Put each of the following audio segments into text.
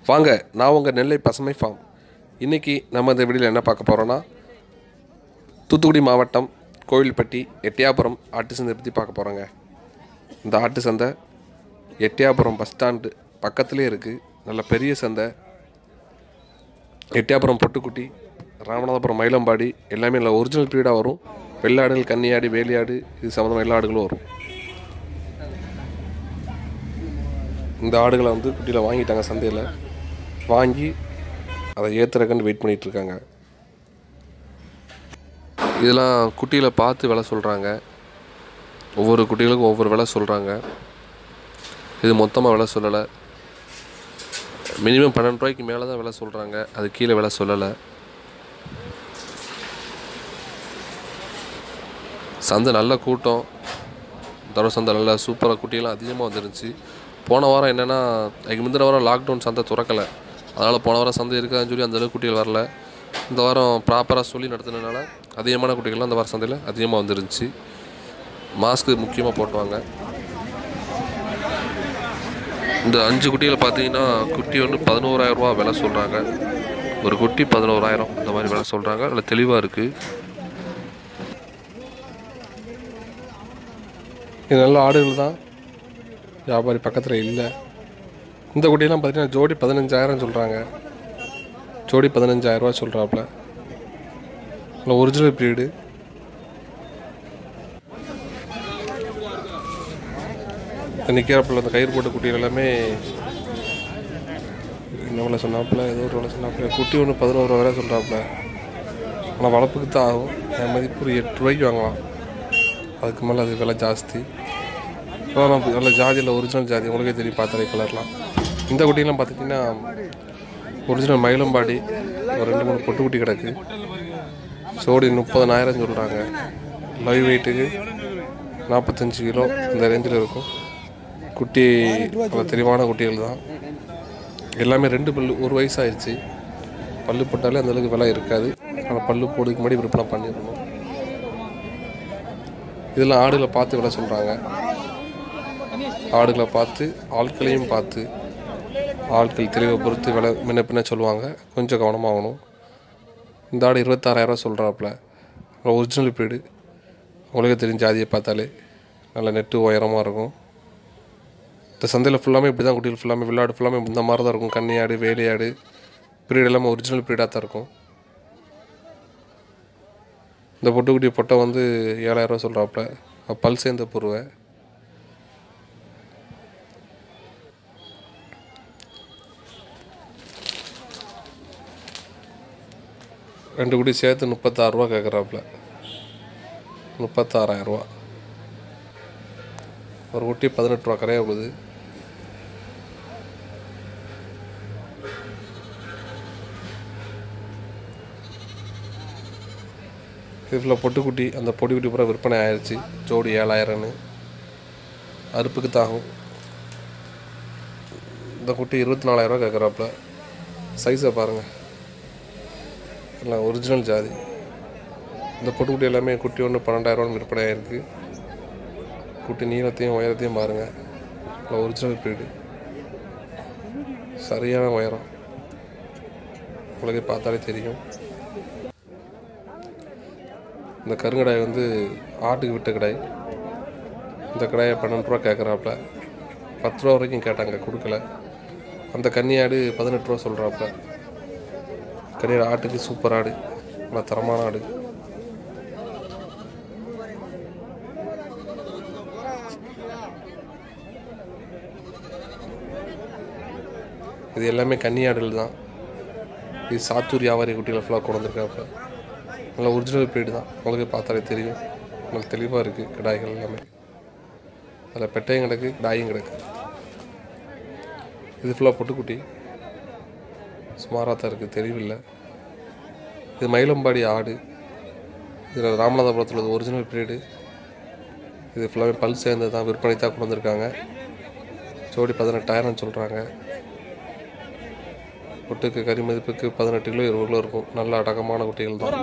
வாங்க நான் உங்கள் நெல்லை பசுமை ஃபார்ம் இன்றைக்கி நம்ம இந்த வீடியோவில் என்ன பார்க்க போகிறோன்னா தூத்துக்குடி மாவட்டம் கோவில்பட்டி எட்டியாபுரம் ஆட்டு சந்தை பற்றி பார்க்க போகிறோங்க இந்த ஆட்டு சந்தை எட்டியாபுரம் பஸ் ஸ்டாண்டு பக்கத்துலேயே இருக்குது நல்ல பெரிய சந்தை எட்டியாபுரம் பொட்டுக்குட்டி ராமநாதபுரம் மயிலம்பாடி எல்லாமே நல்ல ஒரிஜினல் ப்ரீடாக வரும் வெள்ளாடுகள் கன்னியாடு வேலியாடு இது சம்மந்தமாக எல்லா ஆடுகளும் வரும் இந்த ஆடுகளை வந்து குட்டியில் வாங்கிட்டாங்க சந்தையில் வாங்கி அதை ஏற்றுறக்கன்னு வெயிட் பண்ணிகிட்டு இருக்காங்க இதெல்லாம் குட்டியில் பார்த்து விலை சொல்கிறாங்க ஒவ்வொரு குட்டிகளுக்கும் ஒவ்வொரு விலை சொல்கிறாங்க இது மொத்தமாக விலை சொல்லலை மினிமம் பன்னெண்டு ரூபாய்க்கு மேலே தான் விலை சொல்கிறாங்க அது கீழே விலை சொல்லலை சந்தை நல்ல கூட்டம் தர சந்தை நல்ல சூப்பராக குட்டியெல்லாம் அதிகமாக வந்துருந்துச்சு போன வாரம் என்னென்னா அதுக்கு முந்தின வாரம் லாக்டவுன் சந்தை திறக்கலை அதனால் போன வாரம் சந்தை இருக்காதுன்னு சொல்லி அந்த அளவுக்கு குட்டிகள் வரல இந்த வாரம் ப்ராப்பராக சொல்லி நடத்துனதுனால அதிகமான குட்டிகள்லாம் இந்த வார சந்தையில் அதிகமாக வந்துருந்துச்சு மாஸ்க்கு முக்கியமாக போட்டுவாங்க இந்த அஞ்சு குட்டியில் பார்த்தீங்கன்னா குட்டி வந்து பதினோராயிரம் ரூபா விலை சொல்கிறாங்க ஒரு குட்டி பதினோராயிரம் இந்த மாதிரி விலை சொல்கிறாங்க அதில் தெளிவாக இருக்குது இது நல்ல ஆடுகள் தான் வியாபாரி பக்கத்தில் இல்லை இந்த குட்டியெல்லாம் பார்த்தீங்கன்னா ஜோடி பதினஞ்சாயிரம் சொல்கிறாங்க ஜோடி பதினஞ்சாயிரரூவா சொல்கிறாப்புல இல்லை ஒரிஜினல் ப்ரீடு நிற்கிறப்பில் அந்த கயிறு போட்ட குட்டிகள் எல்லாமே என்ன விலை சொன்னாப்புல ஏதோ ஒரு விலை சொன்னாப்புல குட்டி ஒன்று பதினோரு ரூபா வரை சொல்கிறாப்புல ஆனால் வளர்ப்புக்கு தான் ஆகும் என் மதிப்பு ஒரு எட்டு ரூபாய்க்கு வாங்கலாம் அதுக்கு மேலே அது விலை ஜாஸ்தி அப்புறம் நல்ல ஜாதியில் ஒரிஜினல் ஜாதி உங்களுக்கே தெரியும் பார்த்தாலே கலர்லாம் இந்த குட்டிலாம் பார்த்திங்கன்னா ஒரிஜினல் மயிலம்பாடி ஒரு ரெண்டு மூணு பொட்டு குட்டி கிடக்கு சோடி முப்பதனாயிரம் சொல்கிறாங்க லைவ் வெயிட்டுக்கு நாற்பத்தஞ்சு கிலோ இந்த ரேஞ்சில் இருக்கும் குட்டி நல்ல தெளிவான குட்டிகள் தான் எல்லாமே ரெண்டு பல்லு ஒரு வயசு ஆயிடுச்சு பல்லு போட்டாலே அந்தளவுக்கு விலை இருக்காது ஆனால் பல்லு போடுறதுக்கு முன்னாடி விற்பனை பண்ணிடணும் இதெல்லாம் ஆடுகளை பார்த்து விலை சொல்கிறாங்க ஆடுகளை பார்த்து ஆட்களையும் பார்த்து ஆட்கள் தெளிவை பொறுத்து விலை முன்ன பின்ன சொல்லுவாங்க கொஞ்சம் கவனமாகணும் இந்த ஆடு இருபத்தாறாயிரம் சொல்கிறாப்புல ஒரிஜினல் பீடு உலக தெரிஞ்ச ஜாதியை பார்த்தாலே நல்ல நெட்டு உயரமாக இருக்கும் இந்த சந்தையில் ஃபுல்லாமே இப்படி தான் குட்டிகள் ஃபுல்லாமே விளையாடு ஃபுல்லாமே இந்த மாதிரி தான் இருக்கும் கன்னியாடு வேலையாடு ப்ரீட் எல்லாமே ஒரிஜினல் ப்ரீடாக தான் இருக்கும் இந்த பொட்டுக்குட்டி பொட்டை வந்து ஏழாயிரரூவா சொல்கிறாப்புல பல் சேர்ந்த பொருவை ரெண்டு குட்டி சேர்த்து முப்பத்தாறுரூவா கேட்குறாப்புல முப்பத்தாறாயிரரூவா ஒரு குட்டி பதினெட்டு ரூபா கரையாக விழுது இதில் பொட்டுக்குட்டி அந்த பொடிக்குட்டி பூரா விற்பனை ஆயிடுச்சு ஜோடி ஏழாயிரம்னு அறுப்புக்கு தாகும் இந்த குட்டி இருபத்தி நாலாயிரரூவா கேட்குறாப்புல சைஸை பாருங்கள் எல்லாம் ஒரிஜினல் ஜாதி இந்த பொட்டுக்குட்டி எல்லாமே குட்டி ஒன்று பன்னெண்டாயிரரூவான்னு விற்பனை ஆயிருக்கு குட்டி நீளத்தையும் உயரத்தையும் பாருங்கள் இல்லை ஒரிஜினல் ப்ரீடு சரியான உயரம் உங்களுக்கே பார்த்தாலே தெரியும் இந்த கருங்கடாய் வந்து ஆட்டுக்கு விட்ட கடாய் இந்த கடாயை பன்னெண்டு ரூபா கேட்குறாப்புல பத்து ரூபா வரைக்கும் கேட்டாங்க கொடுக்கல அந்த கன்னியாடு பதினெட்டு ரூபா சொல்கிறாப்புல கன்னியாடு ஆட்டுக்கு சூப்பர் ஆடு நல்லா தரமான ஆடு இது எல்லாமே கன்னியாடுகள் தான் இது சாத்தூர் வியாபாரி குட்டியில் ஃபுல்லாக கொண்டு வந்திருக்காப்புல நல்ல ஒரிஜினல் ப்ரீடு தான் உங்களுக்கு பார்த்தாலே தெரியும் நல்ல தெளிவாக இருக்குது கிடாய்கள் எல்லாமே அதில் பெட்டையும் கிடக்கு கிடாயும் கிடக்கு இது ஃபுல்லாக பொட்டுக்குட்டி சுமாராக தான் இருக்குது தெளிவில்லை இது மயிலம்பாடி ஆடு இதில் ராமநாதபுரத்தில் உள்ளது ஒரிஜினல் ப்ரீடு இது ஃபுல்லாகவே பல் சேர்ந்து தான் விற்பனை தான் கொண்டு வந்திருக்காங்க ஜோடி பதினெட்டாயிரம் சொல்கிறாங்க குட்டுக்கு கறி மதிப்புக்கு பதினெட்டு கிலோ இருபது கிலோ இருக்கும் நல்ல அடக்கமான குட்டிகள் தான்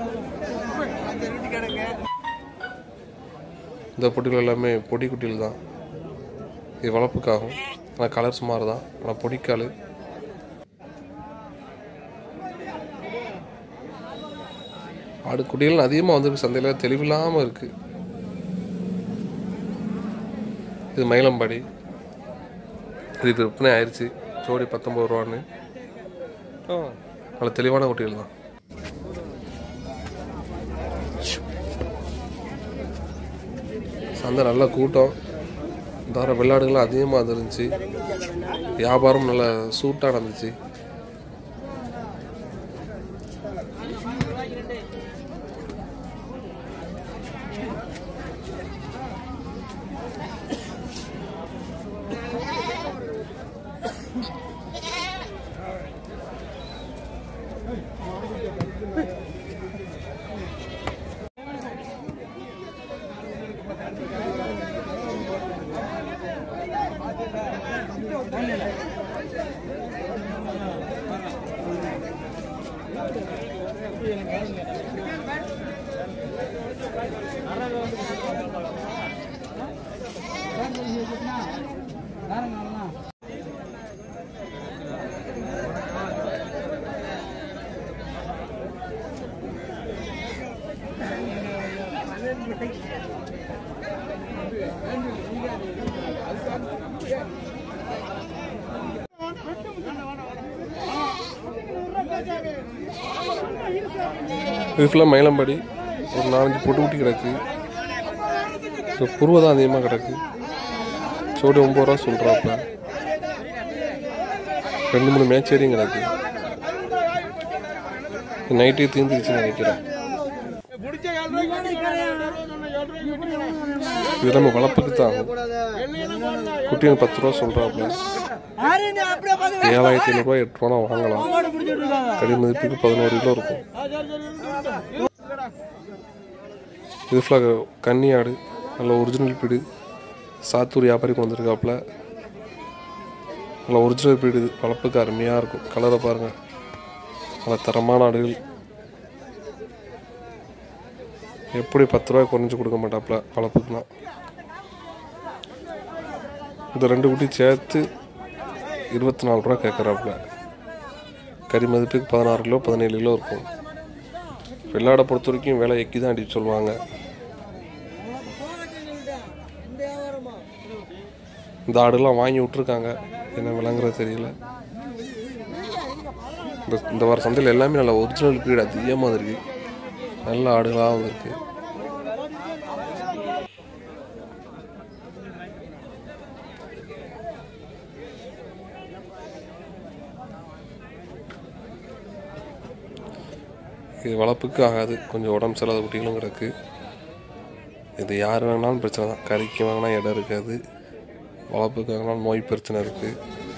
இந்த பொட்டிகள் எல்லாமே பொடி குட்டிகள் தான் இது வளர்ப்புக்காகும் ஆனால் கலர் சுமார் தான் ஆனால் பொடிக்கால் ஆடு குட்டிகள் அதிகமாக வந்திருக்கு சந்தையில் தெளிவில்லாமல் இருக்குது இது மயிலம்பாடி இது விற்பனை ஆயிடுச்சு ஜோடி பத்தொம்பது ரூபான்னு நல்ல தெளிவான குட்டிகள் தான் சந்தை நல்ல கூட்டம் இந்த வாரம் வெள்ளாடுகள்லாம் அதிகமாக வந்துருந்துச்சு வியாபாரம் நல்ல சூட்டாக நடந்துச்சு இது ஃபுல்லாக மயிலம்பாடி ஒரு நாலஞ்சு பொட்டு குட்டி கிடக்கு இப்போ புருவ தான் அதிகமாக கிடக்கு சோடி ஒம்பது ரூபா சொல்கிறாப்ப ரெண்டு மூணு மேச்சேரியும் கிடக்கு நைட்டே தீர்ந்துருச்சுன்னு நினைக்கிறேன் இது நம்ம வளர்ப்புக்கு தான் ஆகும் குட்டி எனக்கு பத்து ரூபா சொல்கிறாப்புல ஏழாயிரத்தி ஐநூறுரூவா எட்டு ரூபா வாங்கலாம் கடி மதிப்புக்கு பதினோரு கிலோ இருக்கும் இது ஃபுல்லாக கன்னி ஆடு நல்ல ஒரிஜினல் பீடு சாத்தூர் வியாபாரிக்கு வந்திருக்காப்புல நல்ல ஒரிஜினல் பீடு இது வளர்ப்புக்கு அருமையாக இருக்கும் கலரை பாருங்கள் நல்ல தரமான ஆடுகள் எப்படி பத்து ரூபாய் குறைஞ்சி கொடுக்க மாட்டாப்புல வளர்ப்புக்குனா இந்த ரெண்டு குட்டி சேர்த்து இருபத்தி நாலு ரூபா கேட்குறாப்புல கறி மதிப்புக்கு பதினாறு கிலோ பதினேழு கிலோ இருக்கும் வெள்ளாடை பொறுத்த வரைக்கும் விலை எக்கி தான் அடிச்சு சொல்லுவாங்க இந்த ஆடுலாம் வாங்கி விட்ருக்காங்க என்ன விளங்குறது தெரியல இந்த இந்த வார சந்தையில் எல்லாமே நல்ல ஒரிஜினல் பீடு அதிகமாக இருக்கு நல்ல ஆடுகளாக வந்திருக்கு இது வளர்ப்புக்கு ஆகாது கொஞ்சம் உடம்பு சரியில்லாத குட்டிகளும் கிடக்கு இது யார் வேணாலும் பிரச்சனை தான் கறிக்கு வாங்கினா இடம் இருக்காது வளர்ப்புக்கு வாங்கினா நோய் பிரச்சனை இருக்குது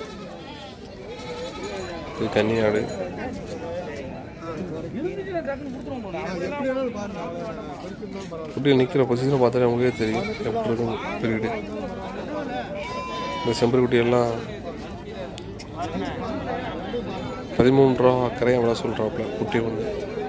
இது கன்னியாடு குட்டியில் நிற்கிற பொசிஷனை பார்த்தாலே உங்களுக்கே தெரியும் எப்படி இருக்கும் பீரியடு இந்த செம்பரி குட்டியெல்லாம் பதிமூணு ரூபா அக்கறை அவ்வளோ சொல்கிறாப்புல குட்டி ஒன்று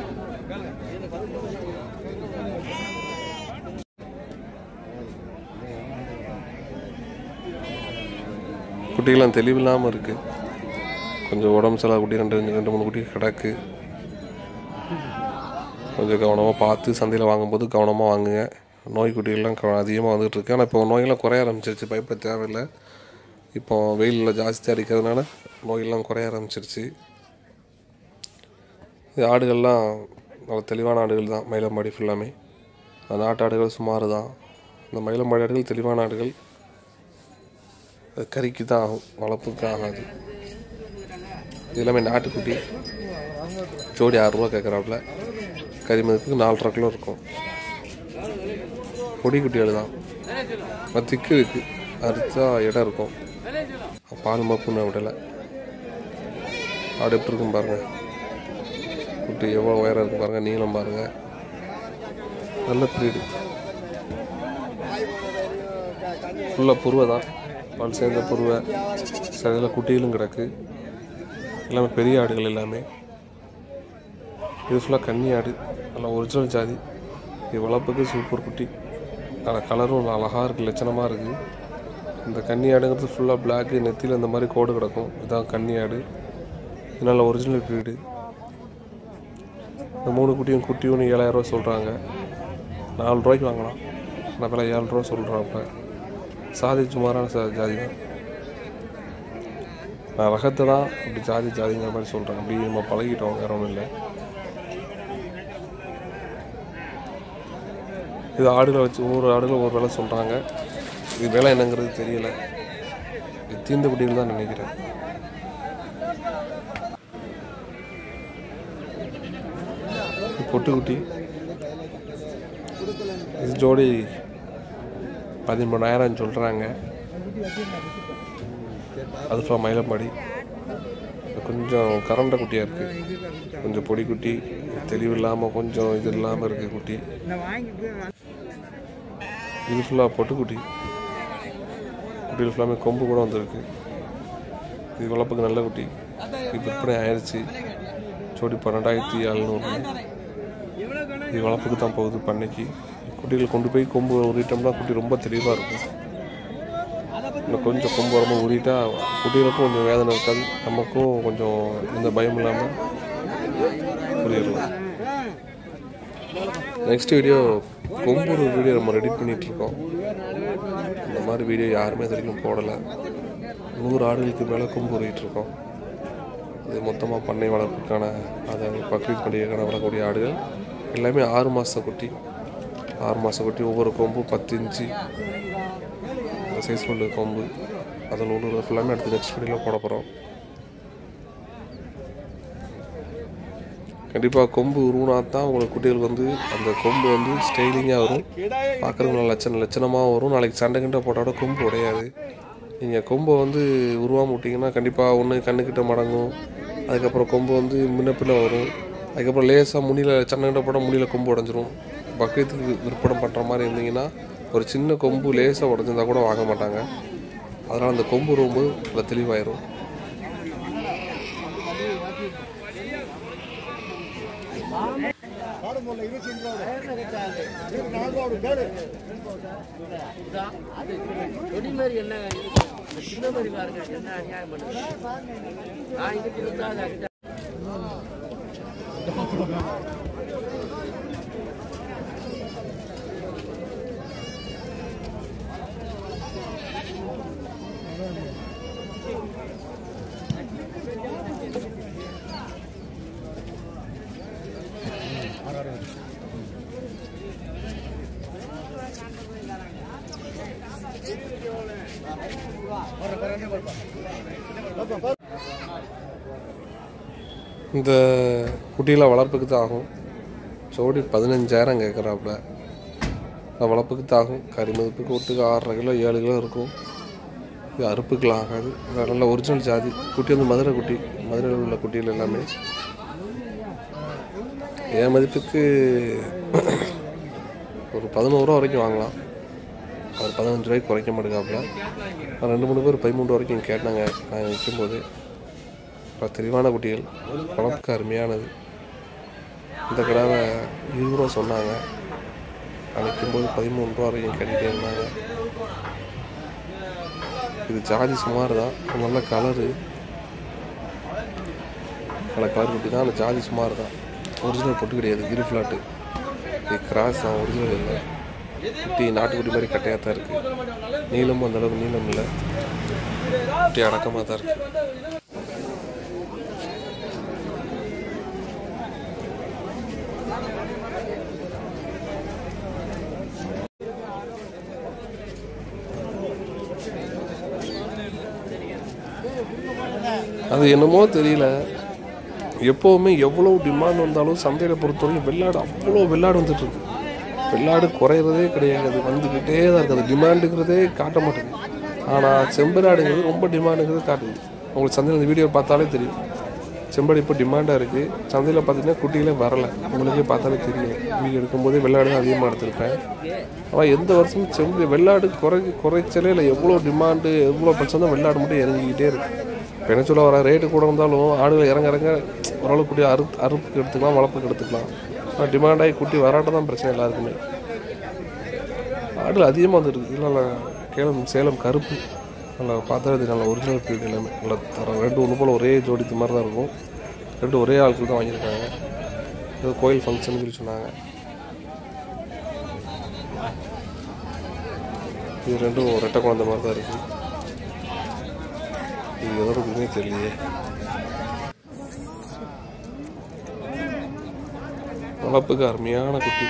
குட்டிகள்லாம் தெளிவில்லாமல் இருக்குது கொஞ்சம் உடம்பு சரியில்லாத குட்டி ரெண்டு ரெண்டு ரெண்டு மூணு குட்டி கிடக்கு கொஞ்சம் கவனமாக பார்த்து சந்தையில் வாங்கும்போது கவனமாக வாங்குங்க நோய் குட்டிகள்லாம் க அதிகமாக வந்துகிட்டு இருக்கு ஆனால் இப்போ நோயெல்லாம் குறைய ஆரம்பிச்சிருச்சு பயப்பட தேவையில்லை இப்போ வெயிலில் ஜாஸ்தியாக அடிக்கிறதுனால நோயெல்லாம் குறைய ஆரம்பிச்சிருச்சு இது ஆடுகள்லாம் நல்ல தெளிவான ஆடுகள் தான் மயிலம்பாடி ஃபுல்லாமே அந்த நாட்டு ஆடுகள் சுமார் தான் இந்த மயிலம்பாடி ஆடுகள் தெளிவான ஆடுகள் அது கறிக்கு தான் ஆகும் வளர்ப்புக்கு ஆகாது இது எல்லாமே நாட்டுக்குட்டி ஜோடி ஆறுரூவா கேட்குறாப்புல கறி மதிப்புக்கு நாலரை கிலோ இருக்கும் பொடி குட்டிகள் தான் அது திக்கு இருக்குது அறுத்தா இடம் இருக்கும் பால் மப்புன்னு விடலை ஆடு எப்படி இருக்கும் பாருங்கள் குட்டி எவ்வளோ உயரம் இருக்கும் பாருங்கள் நீளம் பாருங்கள் நல்ல பிரீடு ஃபுல்லாக புருவை தான் பால் சேர்ந்த புருவை சில குட்டிகளும் கிடக்கு எல்லாமே பெரிய ஆடுகள் எல்லாமே இது ஃபுல்லாக கன்னி ஆடு நல்லா ஒரிஜினல் ஜாதி இது வளர்ப்புக்கு சூப்பர் குட்டி நல்லா கலரும் அழகாக இருக்குது லட்சணமாக இருக்குது இந்த கன்னி ஆடுங்கிறது ஃபுல்லாக பிளாக்கு நெத்தியில் இந்த மாதிரி கோடு கிடக்கும் இதுதான் கன்னி ஆடு இது நல்ல ஒரிஜினல் ப்ரீடு இந்த மூணு குட்டியும் குட்டி ஒன்று ஏழாயிரரூவா சொல்கிறாங்க நாலு ரூபாய்க்கு வாங்கலாம் நான் விலை ஏழு ரூபா சொல்கிறேன் இப்போ சாதி சுமாரான சா ஜாதி தான் நான் ரகத்தை தான் அப்படி ஜாதி ஜாதிங்கிற மாதிரி சொல்கிறேன் அப்படி நம்ம பழகிட்டோம் வேற ஒன்றும் இல்லை இது ஆடுகளை வச்சு ஒவ்வொரு ஆடுகளை ஒரு விலை சொல்கிறாங்க இது விலை என்னங்கிறது தெரியல இது தீர்ந்த குட்டிகள் தான் நினைக்கிறேன் இது பொட்டுக்குட்டி இது ஜோடி பதிமூணாயிரம் சொல்கிறாங்க அது ஃபுல்லாக மயிலம்பாடி இது கொஞ்சம் கரண்ட குட்டியாக இருக்குது கொஞ்சம் பொடி குட்டி தெளிவு இல்லாமல் கொஞ்சம் இது இல்லாமல் இருக்குது குட்டி இது ஃபுல்லாக பொட்டுக்குட்டி குட்டியில் ஃபுல்லாமே கொம்பு கூட வந்திருக்கு இது வளர்ப்புக்கு நல்ல குட்டி இது விற்பனை ஆயிடுச்சு ஜோடி பன்னெண்டாயிரத்தி எழுநூறு இது வளர்ப்புக்கு தான் போகுது பண்ணைக்கு குட்டிகள் கொண்டு போய் கொம்பு உரிட்டோம்னா குட்டி ரொம்ப தெளிவாக இருக்கும் இன்னும் கொஞ்சம் கொம்பு ரொம்ப உரிட்டா குட்டிகளுக்கும் கொஞ்சம் வேதனை இருக்காது நமக்கும் கொஞ்சம் எந்த பயம் இல்லாமல் புரியிடலாம் நெக்ஸ்ட் வீடியோ கொம்பூர் வீடியோ நம்ம ரெடி பண்ணிகிட்ருக்கோம் இந்த மாதிரி வீடியோ யாருமே இது வரைக்கும் போடலை நூறு ஆடுகளுக்கு மேலே கொம்பு உருவிட்டு இருக்கோம் இது மொத்தமாக பண்ணை வளர்ப்புக்கான அதாவது பக்ரீத் பண்டிகைக்கான வளரக்கூடிய ஆடுகள் எல்லாமே ஆறு மாத குட்டி ஆறு மாத குட்டி ஒவ்வொரு கொம்பும் பத்து இன்ச்சு சைஸ் உள்ள கொம்பு அதில் உள்ள ஃபுல்லாமே அடுத்து நெக்ஸ்ட் வீடியோவில் போட போகிறோம் கண்டிப்பாக கொம்பு உருவினா தான் உங்களுக்கு குட்டிகள் வந்து அந்த கொம்பு வந்து ஸ்டைலிங்காக வரும் பார்க்குறதுக்கு நல்ல லட்சணம் லட்சணமாக வரும் நாளைக்கு சண்டை கிட்ட போட்டால் கொம்பு உடையாது நீங்கள் கொம்பை வந்து உருவாம விட்டிங்கன்னா கண்டிப்பாக ஒன்று கண்ணுக்கிட்ட மடங்கும் அதுக்கப்புறம் கொம்பு வந்து முன்ன பின்ன வரும் அதுக்கப்புறம் லேசாக முனியில் சண்டை கிட்ட போட்டால் முடியில் கொம்பு உடஞ்சிரும் பக்கத்துக்கு விற்பனை பண்ணுற மாதிரி இருந்தீங்கன்னா ஒரு சின்ன கொம்பு லேசாக உடஞ்சிருந்தா கூட வாங்க மாட்டாங்க அதனால் அந்த கொம்பு ரொம்ப நல்லா தெளிவாயிரும் கொடி மாதிரி என்ன சின்ன மாதிரி பாருங்க என்ன அநியாயம் பண்ணுது நான் இதுக்கு இருந்தா அது அடிச்சா- இந்த குட்டியில் வளர்ப்புக்கு தான் ஆகும் ஜோடி பதினஞ்சாயிரம் கேட்குறாப்புல அது வளர்ப்புக்கு தான் ஆகும் கறி மதிப்புக்கு ஒட்டுக்கு ஆறரை கிலோ ஏழு கிலோ இருக்கும் இது அறுப்புக்கெலாம் ஆகாது இது நல்ல ஒரிஜினல் ஜாதி குட்டி வந்து மதுரை குட்டி மதுரையில் உள்ள குட்டிகள் எல்லாமே என் மதிப்புக்கு ஒரு பதினோரு ரூபா வரைக்கும் வாங்கலாம் அவர் பதினஞ்சு ரூபாய்க்கு குறைக்க மாட்டேங்காப்புல நான் ரெண்டு மூணு பேர் பதிமூணு வரைக்கும் கேட்டாங்க நான் விற்கும்போது இப்போ தெளிவான குட்டிகள் வளர்ப்புக்கு அருமையானது இந்த கடாவை இருபது ரூபா சொன்னாங்க அழைக்கும்போது பதிமூணு ரூபா வரைக்கும் கட்டிகிட்டே இருந்தாங்க இது ஜாதி சுமார் தான் நல்ல கலரு நல்ல கலர் குட்டி தான் அந்த ஜாதி சுமார் தான் ஒரிஜினல் பொட்டு கிடையாது கிரி ஃப்ளாட்டு இது கிராஸ் தான் ஒரிஜினல் இல்லை குட்டி நாட்டுக்குட்டி மாதிரி கட்டையாக தான் இருக்குது நீளமும் அந்த அளவுக்கு நீளம் இல்லை குட்டி அடக்கமாக தான் இருக்குது அது என்னமோ தெரியல எப்போவுமே எவ்வளோ டிமாண்ட் வந்தாலும் சந்தையில் பொறுத்தவரைக்கும் வெள்ளாடு அவ்வளோ வெள்ளாடு வந்துட்டு இருக்கு வெள்ளாடு குறையிறதே கிடையாது வந்துக்கிட்டே தான் இருக்குது அது டிமாண்டுங்கிறதே காட்ட மாட்டேங்குது ஆனால் செம்பராடுங்கிறது ரொம்ப டிமாண்டுங்கிறது காட்டுது உங்களுக்கு சந்தையில் இந்த வீடியோ பார்த்தாலே தெரியும் செம்படி இப்போ டிமாண்டாக இருக்குது சந்தையில் பார்த்தீங்கன்னா குட்டிகளே வரல உங்களுக்கே பார்த்தாலே தெரியும் வீடியோ எடுக்கும்போதே வெள்ளாடு தான் அதிகமாக எடுத்திருப்பேன் ஆனால் எந்த வருஷமும் செம்பு வெள்ளாடு குறை குறைச்சலே இல்லை எவ்வளோ டிமாண்டு எவ்வளோ பிரச்சனை தான் வெள்ளாடு மட்டும் இறங்கிக்கிட்டே இருக்குது இப்போ என்ன சொல்ல வர ரேட்டு கூட இருந்தாலும் ஆடுகள் இறங்க இறங்க ஓரளவுக்கு குட்டி அறு அறுப்புக்கு எடுத்துக்கலாம் வளர்ப்புக்கு எடுத்துக்கலாம் ஆனால் டிமாண்டாகி குட்டி வராட்ட தான் பிரச்சனை எல்லாருக்குமே ஆடுகள் அதிகமாக வந்துருக்கு இல்லை கேளம் சேலம் கருப்பு நல்லா பார்த்தா இது நல்ல ஒரிஜினல் பீடு எல்லாமே நல்லா தரம் ரெண்டு ஒன்று போல் ஒரே ஜோடித்து மாதிரி தான் இருக்கும் ரெண்டு ஒரே ஆட்கள் தான் வாங்கியிருக்காங்க ஏதோ கோயில் ஃபங்க்ஷன் சொல்லி சொன்னாங்க இது ரெண்டும் ரெட்டை குழந்தை மாதிரி தான் இருக்குது இது எதோட குடினே தெரியலையே வளர்ப்புக்கு அருமையான குட்டி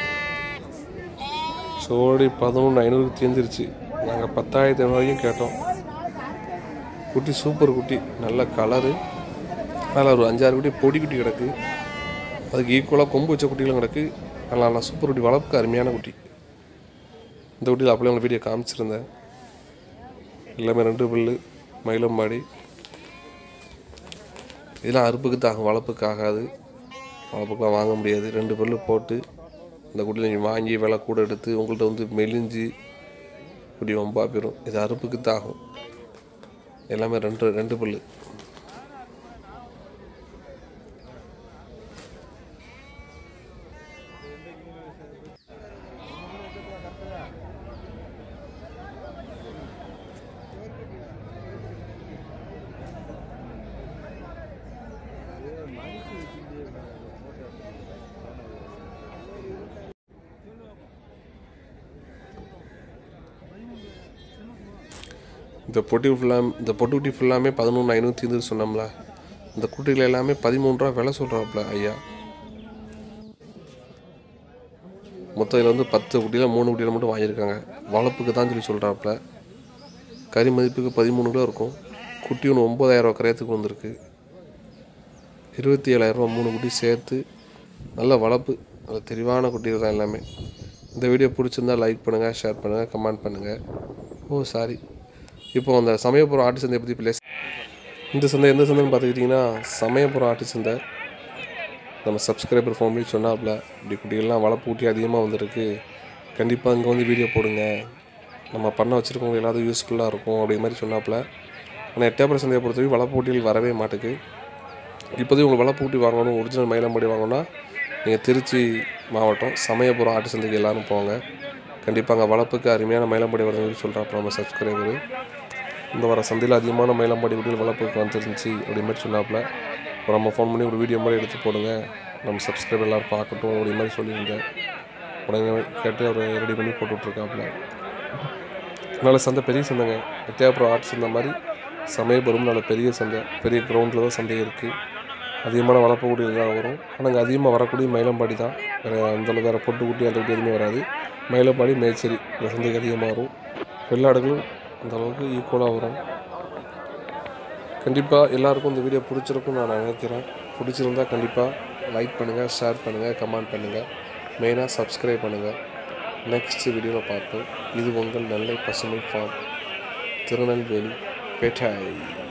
சோடி பதினொன்று ஐநூறுக்கு தீர்ந்துருச்சு நாங்கள் பத்தாயிரத்தி ஐநூறு வரைக்கும் கேட்டோம் குட்டி சூப்பர் குட்டி நல்ல கலரு அதில் ஒரு அஞ்சாறு குட்டி பொடி குட்டி கிடக்கு அதுக்கு ஈக்குவலாக கொம்பு வச்ச குட்டிகளும் கிடக்கு நல்லா நல்லா சூப்பர் குட்டி வளர்ப்புக்கு அருமையான குட்டி இந்த குட்டியில் அப்படியே உங்களுக்கு வீடியோ காமிச்சிருந்தேன் எல்லாமே ரெண்டு புல்லு மயிலம்பாடி இதெல்லாம் அறுப்புக்கு தாகும் வளர்ப்புக்கு ஆகாது வளர்ப்புக்கெலாம் வாங்க முடியாது ரெண்டு பல்லு போட்டு இந்த குட்டியில் நீங்கள் வாங்கி விலை கூட எடுத்து உங்கள்கிட்ட வந்து மெலிஞ்சு குட்டி ரொம்ப போயிடும் இது அறுப்புக்கு தாகும் எல்லாமே ரெண்டு ரெண்டு பல்லு இந்த பொட்டி ஃபுல்லாக இந்த பொட்டு குட்டி ஃபுல்லாமே பதினொன்று ஐநூற்றி தீர்ந்து சொன்னோம்ல இந்த குட்டிகள் எல்லாமே பதிமூணு ரூபா விலை சொல்கிறாப்புல ஐயா மொத்தம் இதில் வந்து பத்து குட்டியில் மூணு குட்டியில் மட்டும் வாங்கியிருக்காங்க வளர்ப்புக்கு தான் சொல்லி சொல்கிறாப்புல கறி மதிப்புக்கு பதிமூணு கிலோ இருக்கும் குட்டி ஒன்று ஒம்பதாயிரரூவா கரையத்துக்கு வந்திருக்கு இருபத்தி ஏழாயிரரூவா மூணு குட்டி சேர்த்து நல்ல வளர்ப்பு நல்ல தெளிவான குட்டிகள் தான் எல்லாமே இந்த வீடியோ பிடிச்சிருந்தா லைக் பண்ணுங்கள் ஷேர் பண்ணுங்கள் கமெண்ட் பண்ணுங்கள் ஓ சாரி இப்போ அந்த சமயபுரம் ஆட்டு சந்தையை பற்றி பேச இந்த சந்தை எந்த சந்தைன்னு பார்த்துக்கிட்டிங்கன்னா சமயபுரம் ஆட்டு சந்தை நம்ம சப்ஸ்கிரைபர் ஃபோன் பண்ணி சொன்னாப்புல இப்படி குட்டிகள்லாம் வளர்ப்பு ஊட்டி அதிகமாக வந்திருக்கு கண்டிப்பாக இங்கே வந்து வீடியோ போடுங்க நம்ம பண்ண வச்சுருக்கவங்க எல்லாத்துக்கும் யூஸ்ஃபுல்லாக இருக்கும் அப்படிங்கிற மாதிரி சொன்னாப்புல ஆனால் எட்டயபுரம் சந்தையை பொறுத்தவரைக்கும் வளர்ப்பு ஊட்டிகள் வரவே மாட்டுக்கு இப்போதைக்கு உங்களுக்கு வளர்ப்பு ஊட்டி வாங்கணும் ஒரிஜினல் மயிலம்படி வாங்கணும்னா நீங்கள் திருச்சி மாவட்டம் சமயபுரம் ஆட்டு சந்தைக்கு எல்லாரும் போங்க கண்டிப்பாக அங்கே வளர்ப்புக்கு அருமையான மயிலம்படி வருதுன்னு சொல்கிறாப்ப நம்ம சப்ஸ்கிரைபர் இந்த வர சந்தையில் அதிகமான மயிலம்பாடி குட்டிகள் வளர்ப்புக்கு வந்துருந்துச்சு அப்படி மாதிரி சொன்னாப்புல அப்புறம் நம்ம ஃபோன் பண்ணி ஒரு வீடியோ மாதிரி எடுத்து போடுங்க நம்ம சப்ஸ்கிரைபர் எல்லோரும் பார்க்கட்டும் அப்படி மாதிரி சொல்லியிருந்தேன் உடனே கேட்டு அவர் ரெடி பண்ணி போட்டு விட்ருக்காப்புல நல்ல சந்தை பெரிய சந்தைங்க எட்டயபுரம் ஆர்ட்ஸ் இந்த மாதிரி சமயபுரம் நல்ல பெரிய சந்தை பெரிய கிரவுண்டில் தான் சந்தை இருக்குது அதிகமான வளர்ப்பு குட்டிகள் தான் வரும் ஆனால் இங்கே அதிகமாக வரக்கூடிய மயிலம்பாடி தான் வேறு அந்தளவு வேறு பொட்டு குட்டி அந்த குட்டி எதுவுமே வராது மயிலம்பாடி மேச்சேரி இந்த சந்தைக்கு அதிகமாக வரும் வெள்ளாடுகளும் அந்த அளவுக்கு ஈக்குவலாக வரும் கண்டிப்பாக எல்லாருக்கும் இந்த வீடியோ பிடிச்சிருக்கும் நான் நினைக்கிறேன் பிடிச்சிருந்தா கண்டிப்பாக லைக் பண்ணுங்கள் ஷேர் பண்ணுங்கள் கமெண்ட் பண்ணுங்கள் மெயினாக சப்ஸ்கிரைப் பண்ணுங்கள் நெக்ஸ்ட் வீடியோவில் பார்ப்போம் இது உங்கள் நெல்லை பசுமை ஃபார்ம் திருநெல்வேலி பேட்டாய்